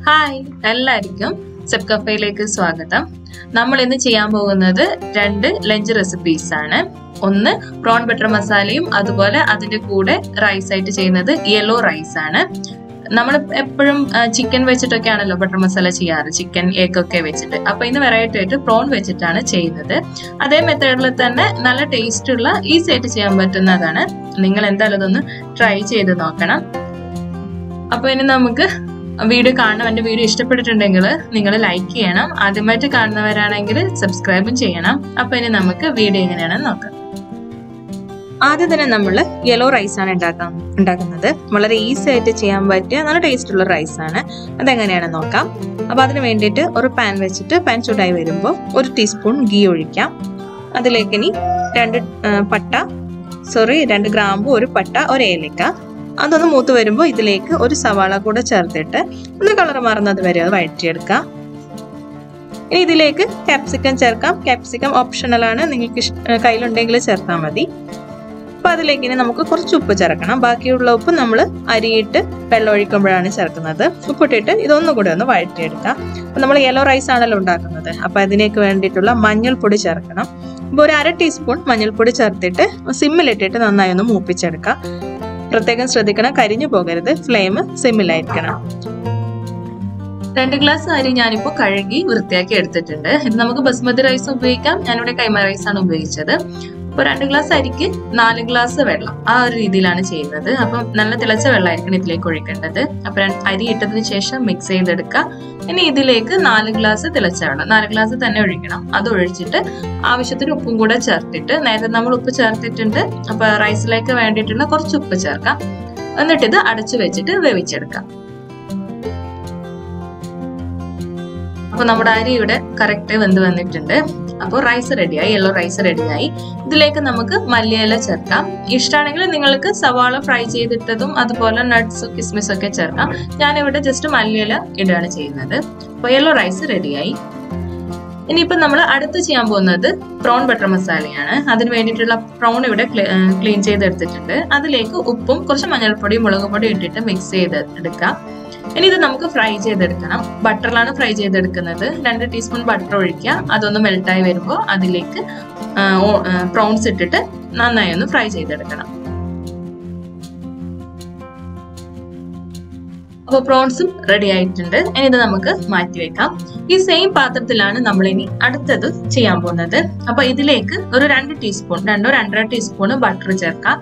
hi എല്ലാവർക്കും Sepp കഫയിലേക്ക് സ്വാഗതം നമ്മൾ ഇന്ന് ചെയ്യാൻ പോകുന്നത് രണ്ട് ലഞ്ച് റെസിപ്പീസ് ആണ് ഒന്ന് പ്രോൺ ബട്ടർ മസാലയും അതുപോലെ അതിന്റെ കൂടെ റൈസ് ആയിട്ട് ചെയ്യുന്നത് യെല്ലോ റൈസ് ആണ് നമ്മൾ എപ്പോഴും ചിക്കൻ വെച്ചിട്ടൊക്കെയാണല്ലോ ബട്ടർ മസാല ചെയ്യാറ് ചിക്കൻ എഗ് ഒക്കെ വെച്ചിട്ട് അപ്പൊ ഇന്ന് വെറൈറ്റി ആയിട്ട് പ്രോൺ വെച്ചിട്ടാണ് ചെയ്യുന്നത് അതേ മെത്തേഡിൽ തന്നെ നല്ല ടേസ്റ്റ് ഉള്ള ഈസി ആയിട്ട് ചെയ്യാൻ പറ്റുന്നതാണ് നിങ്ങൾ എന്തായാലും ഇതൊന്ന് ട്രൈ ചെയ്ത് നോക്കണം അപ്പൊ ഇനി നമുക്ക് വീഡിയോ കാണണം എന്റെ വീഡിയോ ഇഷ്ടപ്പെട്ടിട്ടുണ്ടെങ്കിൽ നിങ്ങൾ ലൈക്ക് ചെയ്യണം ആദ്യമായിട്ട് കാണുന്നവരാണെങ്കിൽ സബ്സ്ക്രൈബും ചെയ്യണം അപ്പൊ ഇനി നമുക്ക് വീഡിയോ എങ്ങനെയാണെന്ന് നോക്കാം ആദ്യം തന്നെ നമ്മൾ യെല്ലോ റൈസ് ആണ് ഉണ്ടാക്കാൻ ഉണ്ടാക്കുന്നത് വളരെ ഈസി ആയിട്ട് ചെയ്യാൻ പറ്റിയ നല്ല ടേസ്റ്റ് ഉള്ള റൈസ് ആണ് അതെങ്ങനെയാണെന്ന് നോക്കാം അപ്പൊ അതിന് വേണ്ടിയിട്ട് ഒരു പാൻ വെച്ചിട്ട് പാൻ ചൂടായി വരുമ്പോൾ ഒരു ടീസ്പൂൺ ഗീ ഒഴിക്കാം അതിലേക്ക് ഇനി രണ്ട് പട്ട സോറി രണ്ട് ഗ്രാമ്പു ഒരു പട്ട ഒരു ഏലക്ക അതൊന്ന് മൂത്ത് വരുമ്പോൾ ഇതിലേക്ക് ഒരു സവാള കൂടെ ചേർത്തിട്ട് ഒന്ന് കളർ മാറുന്നത് വരെ അത് വഴറ്റിയെടുക്കാം ഇനി ഇതിലേക്ക് ക്യാപ്സിക്കം ചേർക്കാം ക്യാപ്സിക്കം ഓപ്ഷണൽ ആണ് നിങ്ങൾക്ക് കയ്യിലുണ്ടെങ്കിൽ ചേർത്താൽ മതി അപ്പൊ അതിലേക്ക് ഇനി നമുക്ക് കുറച്ച് ഉപ്പ് ചേർക്കണം ബാക്കിയുള്ള ഉപ്പ് നമ്മൾ അരിയിട്ട് വെള്ളം ഒഴിക്കുമ്പോഴാണ് ചേർക്കുന്നത് ഉപ്പിട്ടിട്ട് ഇതൊന്നും കൂടെ ഒന്ന് വഴറ്റിയെടുക്കാം അപ്പൊ നമ്മൾ യെല്ലോ റൈസ് ആണല്ലോ ഉണ്ടാക്കുന്നത് അപ്പൊ അതിലേക്ക് വേണ്ടിയിട്ടുള്ള മഞ്ഞൾപ്പൊടി ചേർക്കണം അപ്പോൾ ഒരു അര ടീസ്പൂൺ മഞ്ഞൾപ്പൊടി ചേർത്തിട്ട് സിമ്മിലിട്ടിട്ട് നന്നായി ഒന്ന് മൂപ്പിച്ചെടുക്കാം പ്രത്യേകം ശ്രദ്ധിക്കണം കരിഞ്ഞു പോകരുത് ഫ്ലെയിം സിമ്മിലായിരിക്കണം രണ്ട് ഗ്ലാസ് അരി ഞാനിപ്പോൾ കഴുകി വൃത്തിയാക്കി എടുത്തിട്ടുണ്ട് ഇത് നമുക്ക് ബസ്മതി റൈസ് ഉപയോഗിക്കാം ഞാനിവിടെ കൈമ റൈസ് ആണ് ഉപയോഗിച്ചത് അപ്പോൾ രണ്ട് ഗ്ലാസ് അരിക്ക് നാല് ഗ്ലാസ് വെള്ളം ആ ഒരു രീതിയിലാണ് ചെയ്യുന്നത് അപ്പം നല്ല തിളച്ച വെള്ളമായിരിക്കണം ഇതിലേക്ക് ഒഴിക്കേണ്ടത് അപ്പം അരി ഇട്ടതിന് ശേഷം മിക്സ് ചെയ്തെടുക്കുക ഇനി ഇതിലേക്ക് നാല് ഗ്ലാസ് തിളച്ച വെള്ളം നാല് ഗ്ലാസ് തന്നെ ഒഴിക്കണം അത് ഒഴിച്ചിട്ട് ആവശ്യത്തിന് ഉപ്പും കൂടെ ചേർത്തിട്ട് നേരത്തെ നമ്മൾ ഉപ്പ് ചേർത്തിട്ടുണ്ട് അപ്പൊ റൈസിലേക്ക് വേണ്ടിയിട്ടുള്ള കുറച്ച് ഉപ്പ് ചേർക്കാം എന്നിട്ട് ഇത് അടച്ചു വെച്ചിട്ട് വേവിച്ചെടുക്കാം അപ്പൊ നമ്മുടെ അരി ഇവിടെ കറക്റ്റ് വെന്ത് വന്നിട്ടുണ്ട് അപ്പോൾ റൈസ് റെഡിയായി യെല്ലോ റൈസ് റെഡിയായി ഇതിലേക്ക് നമുക്ക് മല്ലിയില ചേർക്കാം ഇഷ്ടമാണെങ്കിൽ നിങ്ങൾക്ക് സവാള ഫ്രൈ ചെയ്തിട്ടതും അതുപോലെ നട്ട്സും കിസ്മിസും ഒക്കെ ചേർക്കാം ഞാനിവിടെ ജസ്റ്റ് മല്ലിയില ഇടുകയാണ് ചെയ്യുന്നത് അപ്പോൾ യെല്ലോ റൈസ് റെഡിയായി ഇനിയിപ്പോൾ നമ്മൾ അടുത്ത് ചെയ്യാൻ പോകുന്നത് പ്രോൺ ബട്ടർ മസാലയാണ് അതിന് വേണ്ടിയിട്ടുള്ള പ്രോൺ ഇവിടെ ക്ലീൻ ചെയ്തെടുത്തിട്ടുണ്ട് അതിലേക്ക് ഉപ്പും കുറച്ച് മഞ്ഞൾപ്പൊടിയും മുളക് പൊടിയും ഇട്ടിട്ട് മിക്സ് ചെയ്ത് എടുക്കാം ഇനി ഇത് നമുക്ക് ഫ്രൈ ചെയ്തെടുക്കണം ബട്ടറിലാണ് ഫ്രൈ ചെയ്തെടുക്കുന്നത് രണ്ട് ടീസ്പൂൺ ബട്ടർ ഒഴിക്കുക അതൊന്ന് മെൽട്ടായി വരുമ്പോൾ അതിലേക്ക് പ്രോൺസ് ഇട്ടിട്ട് നന്നായി ഒന്ന് ഫ്രൈ ചെയ്തെടുക്കണം അപ്പോൾ പ്രോൺസും റെഡി ആയിട്ടുണ്ട് ഇനി ഇത് നമുക്ക് മാറ്റി വെക്കാം ഈ സെയിം പാത്രത്തിലാണ് നമ്മൾ ഇനി അടുത്തത് ചെയ്യാൻ പോകുന്നത് അപ്പൊ ഇതിലേക്ക് ഒരു രണ്ട് ടീസ്പൂൺ രണ്ടോ രണ്ടര ടീസ്പൂൺ ബട്ടർ ചേർക്കാം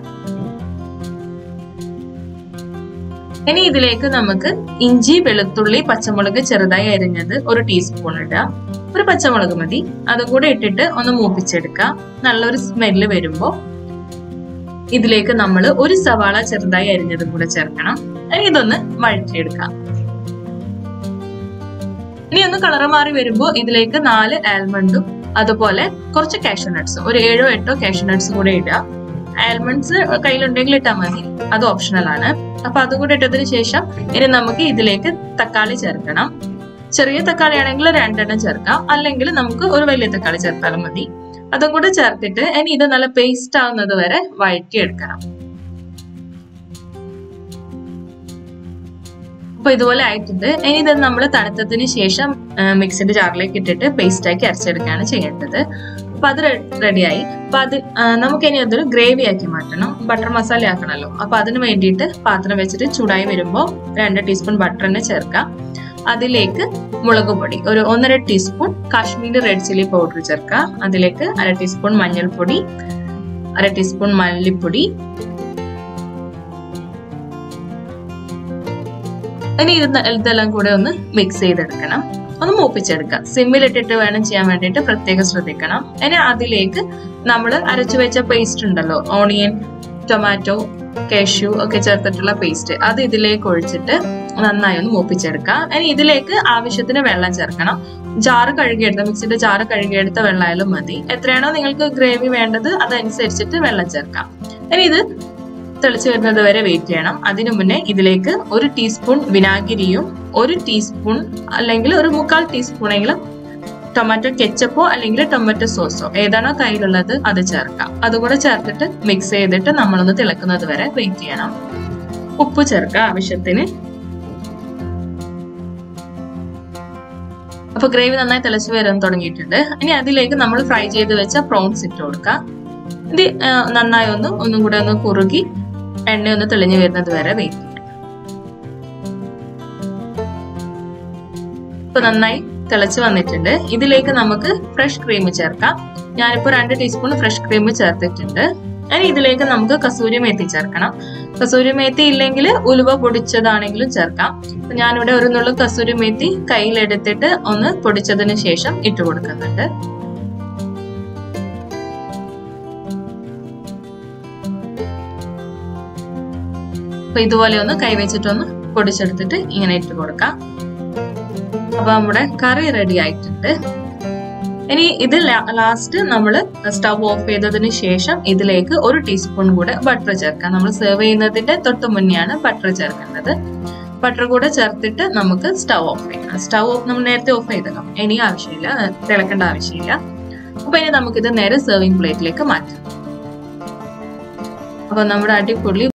ഇനി ഇതിലേക്ക് നമുക്ക് ഇഞ്ചി വെളുത്തുള്ളി പച്ചമുളക് ചെറുതായി അരിഞ്ഞത് ഒരു ടീസ്പൂൺ ഇടാം ഒരു പച്ചമുളക് മതി അതും കൂടെ ഇട്ടിട്ട് ഒന്ന് മൂപ്പിച്ചെടുക്കാം നല്ലൊരു സ്മെല്ല് വരുമ്പോൾ ഇതിലേക്ക് നമ്മൾ ഒരു സവാള ചെറുതായി അരിഞ്ഞതും കൂടെ ചേർക്കണം ഇനി ഇതൊന്ന് വഴറ്റിയെടുക്കാം ഇനി ഒന്ന് കളർ മാറി വരുമ്പോൾ ഇതിലേക്ക് നാല് ആൽമണ്ടും അതുപോലെ കുറച്ച് കാഷ്യൂ നട്ട്സും ഒരു ഏഴോ എട്ടോ കാഷ്യൂ നട്ട്സും കൂടെ ഇടുക ആൽമണ്ട്സ് കയ്യിലുണ്ടെങ്കിൽ ഇട്ടാൽ മതി അത് ഓപ്ഷണൽ ആണ് അപ്പൊ അതും കൂടെ ഇട്ടതിന് ശേഷം ഇനി നമുക്ക് ഇതിലേക്ക് തക്കാളി ചേർക്കണം ചെറിയ തക്കാളി ആണെങ്കിൽ രണ്ടെണ്ണം ചേർക്കാം അല്ലെങ്കിൽ നമുക്ക് ഒരു വലിയ തക്കാളി ചേർത്താലും മതി അതും കൂടെ ചേർത്തിട്ട് ഇനി ഇത് നല്ല പേസ്റ്റ് ആവുന്നത് വരെ വഴറ്റിയെടുക്കണം അപ്പൊ ഇതുപോലെ ആയിട്ടുണ്ട് ഇനി ഇത് നമ്മൾ തണുത്തതിന് ശേഷം മിക്സിന്റെ ജാറിലേക്ക് ഇട്ടിട്ട് പേസ്റ്റ് ആക്കി അരച്ചെടുക്കുകയാണ് ചെയ്യേണ്ടത് അപ്പൊ അത് റെഡിയായി അപ്പൊ അത് നമുക്ക് ഇനി അതൊരു ഗ്രേവി ആക്കി മാറ്റണം ബട്ടർ മസാല ആക്കണമല്ലോ അപ്പൊ അതിന് വേണ്ടിയിട്ട് പാത്രം വെച്ചിട്ട് ചൂടായി വരുമ്പോൾ രണ്ട് ടീസ്പൂൺ ബട്ടർ തന്നെ ചേർക്കാം അതിലേക്ക് മുളക് പൊടി ഒരു ഒന്നര teaspoon Kashmiri red chilli powder ചേർക്കാം അതിലേക്ക് അര ടീസ്പൂൺ മഞ്ഞൾപ്പൊടി അര ടീസ്പൂൺ മല്ലിപ്പൊടി ഇനി ഇതെല്ലാം കൂടെ ഒന്ന് മിക്സ് ചെയ്തെടുക്കണം ഒന്ന് മൂപ്പിച്ചെടുക്കാം സിമ്മിലിട്ടിട്ട് വേണം ചെയ്യാൻ വേണ്ടിയിട്ട് പ്രത്യേകം ശ്രദ്ധിക്കണം ഇനി അതിലേക്ക് നമ്മൾ അരച്ചു വെച്ച പേസ്റ്റ് ഉണ്ടല്ലോ ഓണിയൻ ടൊമാറ്റോ കാഷ്യൂ ഒക്കെ ചേർത്തിട്ടുള്ള പേസ്റ്റ് അത് ഇതിലേക്ക് ഒഴിച്ചിട്ട് നന്നായി ഒന്ന് മൂപ്പിച്ചെടുക്കാം ഇനി ഇതിലേക്ക് ആവശ്യത്തിന് വെള്ളം ചേർക്കണം ജാറ് കഴുകിയെടുത്ത മിക്സിയുടെ ജാറ് കഴുകിയെടുത്ത വെള്ളമായാലും മതി എത്രയാണോ നിങ്ങൾക്ക് ഗ്രേവി വേണ്ടത് അതനുസരിച്ചിട്ട് വെള്ളം ചേർക്കാം ഇനി ഇത് തിളച്ച് വരുന്നത് വരെ വെയിറ്റ് ചെയ്യണം അതിനു മുന്നേ ഇതിലേക്ക് ഒരു ടീസ്പൂൺ വിനാഗിരിയും ഒരു ടീസ്പൂൺ അല്ലെങ്കിൽ ഒരു മുക്കാൽ ടീസ്പൂണെങ്കിലും ടൊമാറ്റോ കെച്ചപ്പോ അല്ലെങ്കിൽ ടൊമാറ്റോ സോസോ ഏതാണോ കയ്യിലുള്ളത് അത് ചേർക്കാം അതുകൂടെ ചേർത്തിട്ട് മിക്സ് ചെയ്തിട്ട് നമ്മളൊന്ന് തിളക്കുന്നത് വരെ വെയിറ്റ് ചെയ്യണം ഉപ്പ് ചേർക്കുക ആവശ്യത്തിന് അപ്പൊ ഗ്രേവി നന്നായി തിളച്ച് വരാൻ തുടങ്ങിയിട്ടുണ്ട് ഇനി അതിലേക്ക് നമ്മൾ ഫ്രൈ ചെയ്ത് വെച്ച പ്രോൺസ് ഇട്ട് കൊടുക്കാം ഇത് ആ, നന്നായി ഒന്ന് ഒന്നും കൂടെ ഒന്ന് കുറുകി എണ്ണ ഒന്ന് തെളിഞ്ഞു വരുന്നത് വരെ വെയിറ്റ് ചെയ്യാം ഇപ്പൊ നന്നായി തിളച്ച് വന്നിട്ടുണ്ട് ഇതിലേക്ക് നമുക്ക് ഫ്രഷ് ക്രീം ചേർക്കാം ഞാനിപ്പോ രണ്ട് ടീസ്പൂൺ ഫ്രഷ് ക്രീം ചേർത്തിട്ടുണ്ട് ഇനി ഇതിലേക്ക് നമുക്ക് കസൂരി മേത്തി ചേർക്കണം കസൂരി മേത്തി ഇല്ലെങ്കിൽ ഉലുവ പൊടിച്ചതാണെങ്കിലും ചേർക്കാം അപ്പൊ ഞാനിവിടെ ഒരു നുള്ളു കസൂരി മേത്തി കയ്യിലെടുത്തിട്ട് ഒന്ന് പൊടിച്ചതിന് ശേഷം ഇട്ട് കൊടുക്കുന്നുണ്ട് അപ്പൊ ഇതുപോലെ ഒന്ന് കൈവച്ചിട്ടൊന്ന് പൊടിച്ചെടുത്തിട്ട് ഇങ്ങനെ ഇട്ട് കൊടുക്കാം അപ്പൊ നമ്മുടെ കറി റെഡി ആയിട്ടുണ്ട് ഇനി ഇത് ലാസ്റ്റ് നമ്മൾ സ്റ്റവ് ഓഫ് ചെയ്തതിന് ശേഷം ഇതിലേക്ക് ഒരു ടീസ്പൂൺ കൂടെ ബട്ടർ ചേർക്കാം നമ്മൾ സെർവ് ചെയ്യുന്നതിന്റെ തൊട്ട് മുന്നെയാണ് ബട്ടർ ചേർക്കേണ്ടത് ബട്ടർ കൂടെ ചേർത്തിട്ട് നമുക്ക് സ്റ്റവ് ഓഫ് ചെയ്യണം സ്റ്റവ് ഓഫ് നമ്മൾ നേരത്തെ ഓഫ് ചെയ്തല്ലോ ഇനി ആവശ്യമില്ല തിളക്കേണ്ട ആവശ്യമില്ല അപ്പൊ ഇനി നമുക്കിത് നേരെ സെർവിങ് പ്ലേറ്റിലേക്ക് മാറ്റാം അപ്പൊ നമ്മുടെ അടിപൊളി